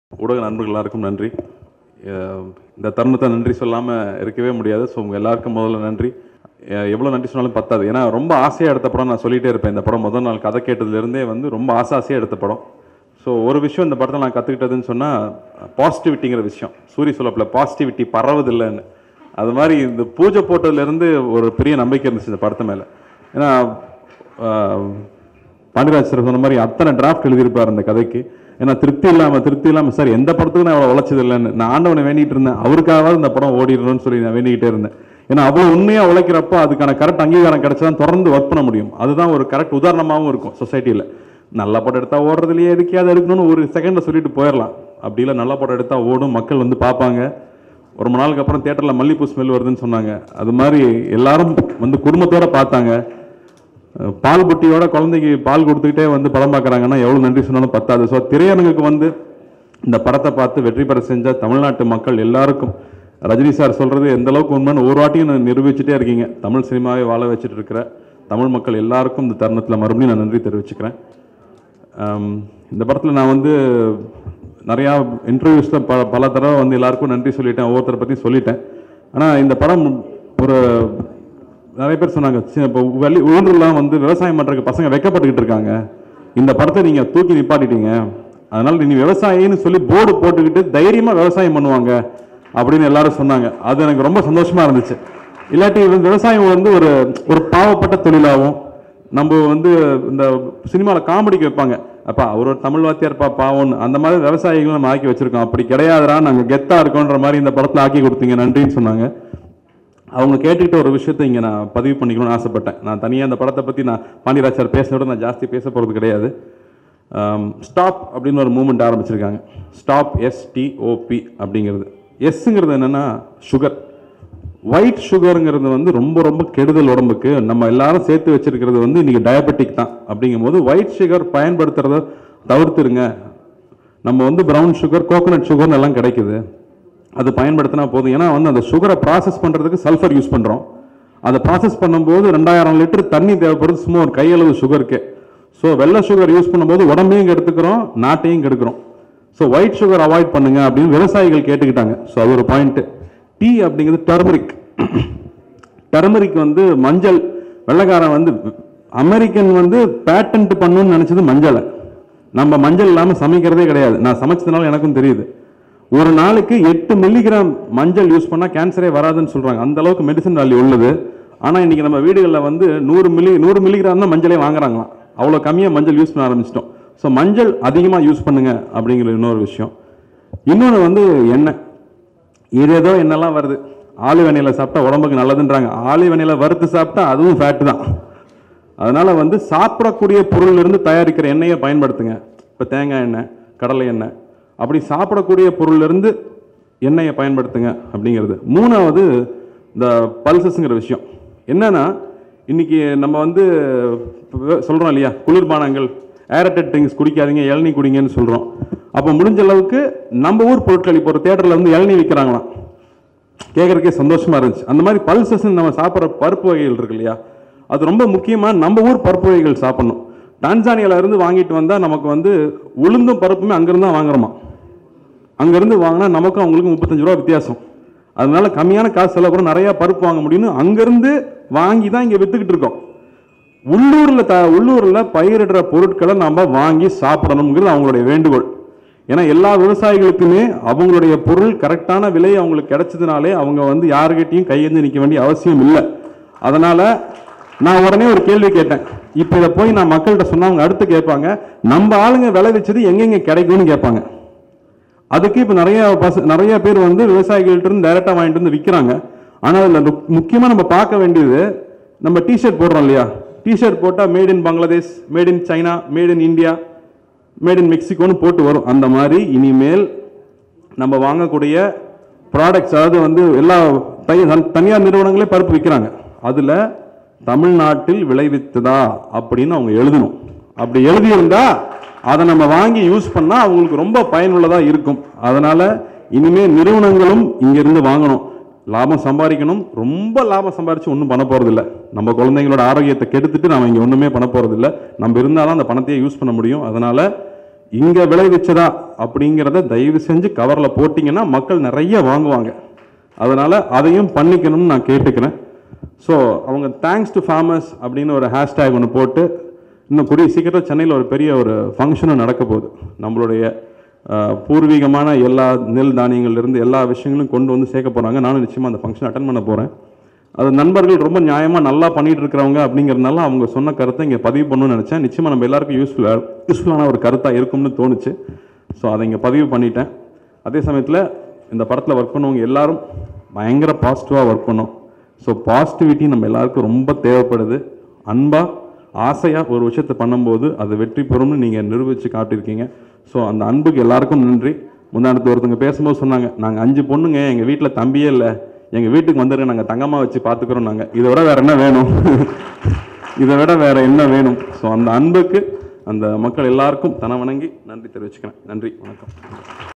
ஊடக நண்பர்கள் எல்லாருக்கும் நன்றி அஹ் இந்த தருணத்தை நன்றி சொல்லாமல் இருக்கவே முடியாது ஸோ உங்கள் எல்லாருக்கும் முதல்ல நன்றி அஹ் எவ்வளோ நன்றி சொன்னாலும் பத்தாது ஏன்னா ரொம்ப ஆசையாக எடுத்த படம் நான் சொல்லிகிட்டே இருப்பேன் இந்த படம் முதல் நாள் கதை கேட்டதுலேருந்தே வந்து ரொம்ப ஆசை ஆசையாக எடுத்த படம் ஸோ ஒரு விஷயம் இந்த படத்தை நான் கற்றுக்கிட்டதுன்னு சொன்னால் பாசிட்டிவிட்டிங்கிற விஷயம் சூரிய சொல்லப்பில் பாசிட்டிவிட்டி பரவதில்லைன்னு அது மாதிரி இந்த பூஜை போட்டதுலேருந்து ஒரு பெரிய நம்பிக்கை இருந்துச்சு இந்த படத்து மேலே ஏன்னா ஆஹ், பாண்டியராஜ் சார் சொன்ன மாதிரி அத்தனை டிராஃப்ட் எழுதியிருப்பார் அந்த கதைக்கு ஏன்னா திருப்தி இல்லாமல் திருப்தி இல்லாமல் சார் எந்த படத்துக்கும் நான் அவ்வளோ உழைச்சது இல்லைன்னு நான் ஆண்டவனை வேண்டிட்டு இருந்தேன் அவருக்காவது இந்த படம் ஓடிடணும்னு சொல்லி நான் வேண்டிக்கிட்டே இருந்தேன் ஏன்னா அவ்வளோ உண்மையாக உழைக்கிறப்போ அதுக்கான கரெக்ட் அங்கீகாரம் கிடைச்சா தான் தொடர்ந்து ஒர்க் பண்ண முடியும் அதுதான் ஒரு கரெக்ட் உதாரணமாகவும் இருக்கும் சொசைட்டியில் நல்ல படம் எடுத்தால் ஓடுறதுலையே எதுக்கையாவது எடுக்கணும்னு ஒரு செகண்டில் சொல்லிட்டு போயிடலாம் அப்படி இல்லை நல்ல படம் எடுத்தால் ஓடும் மக்கள் வந்து பார்ப்பாங்க ஒரு மணி நாளுக்கு அப்புறம் தேட்டரில் மல்லிப்பூ ஸ்மெல் வருதுன்னு சொன்னாங்க அது மாதிரி எல்லாரும் வந்து குடும்பத்தோட பார்த்தாங்க அஹ் பால் புட்டியோட குழந்தைக்கு பால் கொடுத்துக்கிட்டே வந்து படம் பார்க்குறாங்கன்னா எவ்வளோ நன்றி சொன்னாலும் பத்தாது ஸோ திரையரங்குக்கு வந்து இந்த படத்தை பார்த்து வெற்றி பெற செஞ்ச தமிழ்நாட்டு மக்கள் எல்லாருக்கும் ரஜினி சார் சொல்கிறது எந்த அளவுக்கு உண்மைன்னு ஒரு வாட்டியும் நான் நிரூபிச்சுட்டே இருக்கீங்க தமிழ் சினிமாவை வாழ வச்சுட்டு இருக்கிற தமிழ் மக்கள் எல்லாருக்கும் இந்த தருணத்தில் மறுபடியும் நான் நன்றி தெரிவிச்சுக்கிறேன் ஆம், இந்த படத்தில் நான் வந்து நிறையா இன்டர்வியூஸில் ப பல தடவை வந்து எல்லாருக்கும் நன்றி சொல்லிட்டேன் ஒவ்வொருத்தரை பற்றி சொல்லிட்டேன் ஆனால் இந்த படம் ஒரு நிறைய பேர் சொன்னாங்க "சி, இப்போ வெளி ஊர்லாம் வந்து விவசாயம் பண்ணுறதுக்கு பசங்க வெக்கப்பட்டுக்கிட்டு இருக்காங்க இந்த படத்தை நீங்கள் தூக்கி நிப்பாட்டிட்டீங்க அதனால் நீ விவசாயின்னு சொல்லி போர்டு போட்டுக்கிட்டு தைரியமாக விவசாயம் பண்ணுவாங்க அப்படின்னு எல்லாரும் சொன்னாங்க அது எனக்கு ரொம்ப சந்தோஷமாக இருந்துச்சு இல்லாட்டி வந்து விவசாயம் வந்து ஒரு ஒரு பாவப்பட்ட தொழிலாகவும் நம்ம வந்து இந்த சினிமாவில் காமெடிக்கு வைப்பாங்க அப்பா அவர் ஒரு தமிழ் வாத்தியார்ப்பா பாவம்னு அந்த மாதிரி விவசாயிகளும் நம்ம ஆக்கி வச்சிருக்கோம் அப்படி கிடையாதுடா நாங்கள் கெத்தா இருக்கோன்ற மாதிரி இந்த படத்தில் ஆக்கி கொடுத்தீங்க நன்றின்னு சொன்னாங்க அவங்க கேட்டுக்கிட்ட ஒரு விஷயத்தை இங்கே நான் பதிவு பண்ணிக்கணும்னு ஆசைப்பட்டேன் நான் தனியாக அந்த படத்தை பற்றி நான் பாண்டியராஜ் சார் பேசினோட நான் ஜாஸ்தி பேச போகிறது கிடையாது ஸ்டாப் அப்படின்னு ஒரு மூமெண்ட் ஆரம்பிச்சிருக்காங்க ஸ்டாப் எஸ்டிஓபி அப்படிங்கிறது எஸ்ஸுங்கிறது என்னென்னா சுகர் ஒயிட் சுகருங்கிறது வந்து ரொம்ப ரொம்ப கெடுதல் உடம்புக்கு நம்ம எல்லாரும் சேர்த்து வச்சிருக்கிறது வந்து இன்னைக்கு டயபெட்டிக் தான் அப்படிங்கும்போது ஒயிட் சுகர் பயன்படுத்துறத தவிர்த்துருங்க நம்ம வந்து ப்ரௌன் சுகர் கோகோனட் சுகர்னு எல்லாம் கிடைக்குது அது பயன்படுத்தினா போதும் ஏன்னா வந்து அந்த சுகரை ப்ராசஸ் பண்ணுறதுக்கு சல்ஃபர் யூஸ் பண்ணுறோம் அதை ப்ராசஸ் பண்ணும்போது ரெண்டாயிரம் லிட்டர் தண்ணி தேவைப்படுது சும்மா ஒரு கையளவு சுகருக்கு ஸோ வெள்ளை சுகர் யூஸ் பண்ணும்போது உடம்பையும் கெடுத்துக்கிறோம் நாட்டையும் கெடுக்கிறோம் ஸோ ஒயிட் சுகர் அவாய்ட் பண்ணுங்க அப்படின்னு விவசாயிகள் கேட்டுக்கிட்டாங்க ஸோ அது ஒரு பாயிண்ட் டீ அப்படிங்கிறது டர்மரிக் டர்மரிக் வந்து மஞ்சள் வெள்ளைக்காரன் வந்து அமெரிக்கன் வந்து பேட்டன்ட் பண்ணணும்னு நினைச்சது மஞ்சளை நம்ம மஞ்சள் இல்லாமல் சமைக்கிறதே கிடையாது நான் சமைச்சதுனால எனக்கும் தெரியுது ஒரு நாளைக்கு எட்டு மில்லிகிராம் மஞ்சள் யூஸ் பண்ணால் கேன்சரே வராதுன்னு சொல்கிறாங்க அந்த அளவுக்கு மெடிசன் வேல்யூ உள்ளது ஆனால் இன்னைக்கு நம்ம வீடுகளில் வந்து நூறு மில்லி நூறு மில்லிகிராம் தான் மஞ்சளே வாங்குறாங்களாம் அவ்வளோ கம்மியாக மஞ்சள் யூஸ் பண்ண ஆரம்பிச்சிட்டோம் ஸோ மஞ்சள் அதிகமாக யூஸ் பண்ணுங்க அப்படிங்கிற இன்னொரு விஷயம் இன்னொன்று வந்து எண்ணெய் இது ஏதோ என்னெல்லாம் வருது ஆலிவ் எண்ணெயில் சாப்பிட்டா உடம்புக்கு நல்லதுன்றாங்க ஆலிவ் எண்ணெயில் வறுத்து சாப்பிட்டா அதுவும் ஃபேட்டு தான் அதனால வந்து சாப்பிடக்கூடிய பொருள்ல இருந்து தயாரிக்கிற எண்ணெயை பயன்படுத்துங்க இப்போ தேங்காய் எண்ணெய் கடலை எண்ணெய் அப்படி சாப்பிடக்கூடிய பொருள்ல இருந்து எண்ணெயை பயன்படுத்துங்க அப்படிங்கிறது மூணாவது இந்த பல்சஸ்ங்கிற விஷயம் என்னன்னா இன்னைக்கு நம்ம வந்து வ- சொல்றோம் இல்லையா குளிர்பானங்கள் ஏரட்டட் ட்ரிங்க்ஸ் குடிக்காதீங்க இளநீ குடிங்கன்னு சொல்றோம் அப்போ முடிஞ்ச அளவுக்கு நம்ம ஊர் பொருட்கள் இப்போ ஒரு தேட்டரில் வந்து இளநீ விற்கிறாங்களாம் கேட்குறக்கே சந்தோஷமா இருந்துச்சு அந்த மாதிரி பல்சஸ் நம்ம சாப்பிட்ற பருப்பு வகைகள் இருக்கு இல்லையா அது ரொம்ப முக்கியமாக நம்ம ஊர் பருப்பு வகைகள் சாப்பிடணும் டான்சானியால இருந்து வாங்கிட்டு வந்தால் நமக்கு வந்து உளுந்தும் பருப்புமே அங்கேருந்து தான் வாங்குறோமா அங்கேருந்து வாங்கினா நமக்கும் அவங்களுக்கு முப்பத்தஞ்சு ரூபா வித்தியாசம் அதனால கம்மியான காசு செலவு கூட நிறைய பருப்பு வாங்க முடியும்னு அங்கேருந்து வாங்கி தான் இங்கே வித்துக்கிட்டு இருக்கோம் உள்ளூரில் த உள்ளூரில் பயிரிடுற பொருட்களை நம்ம வாங்கி சாப்பிடணுங்கிறது அவங்களுடைய வேண்டுகோள் ஏன்னா எல்லா விவசாயிகளுக்குமே அவங்களுடைய பொருள் கரெக்டான விலை அவங்களுக்கு கிடைச்சதுனாலே அவங்க வந்து யாருக்கிட்டையும் கையேந்தி நிற்க வேண்டிய அவசியம் இல்லை அதனால நான் உடனே ஒரு கேள்வி கேட்டேன் இப்போ இதை போய் நான் மக்கள்கிட்ட சொன்னா அவங்க அடுத்து கேட்பாங்க நம்ம ஆளுங்க விளைவிச்சது எங்கெங்க கிடைக்கும்னு கேட்பாங்க அதுக்கு இப்போ நிறைய பச நிறைய பேர் வந்து விவசாயிகள்ட்ட இருந்து டைரெக்டாக வாங்கிட்டு வந்து விற்கிறாங்க ஆனால் அதில் முக்கியமாக நம்ம பார்க்க வேண்டியது நம்ம டிஷர்ட் போடுறோம் இல்லையா டிஷர்ட் போட்டால் made in Bangladesh made in China made in India made in மெக்சிகோன்னு போட்டு வரும் அந்த மாதிரி இனிமேல் நம்ம வாங்கக்கூடிய ப்ராடக்ட்ஸ் அதாவது வந்து எல்லா தை- தன்- தனியார் நிறுவனங்களே பருப்பு விற்கிறாங்க அதில் தமிழ்நாட்டில் விளைவித்ததா அப்படின்னு அவங்க எழுதணும் அப்படி எழுதியிருந்தா அதை நம்ம வாங்கி யூஸ் பண்ணால் அவங்களுக்கு ரொம்ப பயனுள்ளதாக இருக்கும் அதனால இனிமே நிறுவனங்களும் இங்கிருந்து வாங்கணும் லாபம் சம்பாதிக்கணும் ரொம்ப லாபம் சம்பாரிச்சு ஒன்றும் பண்ண போகிறதில்ல நம்ம குழந்தைங்களோட ஆரோக்கியத்தை கெடுத்துட்டு நாம இங்கே ஒன்றுமே பண்ண போகிறதில்ல நம்ம இருந்தால் தான் அந்த பணத்தையே யூஸ் பண்ண முடியும் அதனால இங்கே விளைவிச்சதா அப்படிங்கிறத தயவு செஞ்சு கவரில் போட்டிங்கன்னா மக்கள் நிறைய வாங்குவாங்க அதனால் அதையும் பண்ணிக்கணும்னு நான் கேட்டுக்கிறேன் ஸோ அவங்க தேங்க்ஸ் டு ஃபார்மர்ஸ் அப்படின்னு ஒரு ஹேஷ்டேக் ஒன்று போட்டு இன்னும் கூடிய சீக்கிரத்தில் சென்னையில் ஒரு பெரிய ஒரு ஃபங்க்ஷனும் நடக்க போகுது நம்மளுடைய அஹ், பூர்வீகமான எல்லா நெல் தானியங்கள்லேருந்து எல்லா விஷயங்களும் கொண்டு வந்து சேர்க்க போகிறாங்க நானும் நிச்சயமாக அந்த ஃபங்க்ஷன் அட்டன் பண்ண போகிறேன் அது நண்பர்கள் ரொம்ப நியாயமாக நல்லா பண்ணிட்டு இருக்கிறவங்க அப்படிங்கிறதுனால அவங்க சொன்ன கருத்தை இங்கே பதிவு பண்ணணும்னு நினச்சேன் நிச்சயமாக நம்ம எல்லாருக்கும் யூஸ்ஃபுல்லாக யூஸ்ஃபுல்லான ஒரு கருத்தாக இருக்கும்னு தோணுச்சு ஸோ அதை இங்கே பதிவு பண்ணிட்டேன் அதே சமயத்தில் இந்த படத்தில் ஒர்க் பண்ணவங்க எல்லாரும் பயங்கர பாசிட்டிவாக ஒர்க் பண்ணோம் ஸோ பாசிட்டிவிட்டி நம்ம எல்லாருக்கும் ரொம்ப தேவைப்படுது அன்பாக ஆசையாக ஒரு விஷயத்தை பண்ணும்போது அது வெற்றி பெறும்னு நீங்கள் நிரூபித்து காட்டியிருக்கீங்க ஸோ அந்த அன்புக்கு எல்லாருக்கும் நன்றி முந்தானத்து ஒருத்தவங்க பேசும்போது சொன்னாங்க நாங்கள் அஞ்சு பொண்ணுங்க எங்கள் வீட்டில் தம்பியே இல்லை எங்கள் வீட்டுக்கு வந்துருங்க நாங்கள் தங்கமாக வச்சு பார்த்துக்குறோம் நாங்கள் இதை விட வேறு என்ன வேணும் இதை விட வேறு என்ன வேணும் ஸோ அந்த அன்புக்கு அந்த மக்கள் எல்லாருக்கும் தன வணங்கி நன்றி தெரிவிச்சுக்கிறேன் நன்றி வணக்கம்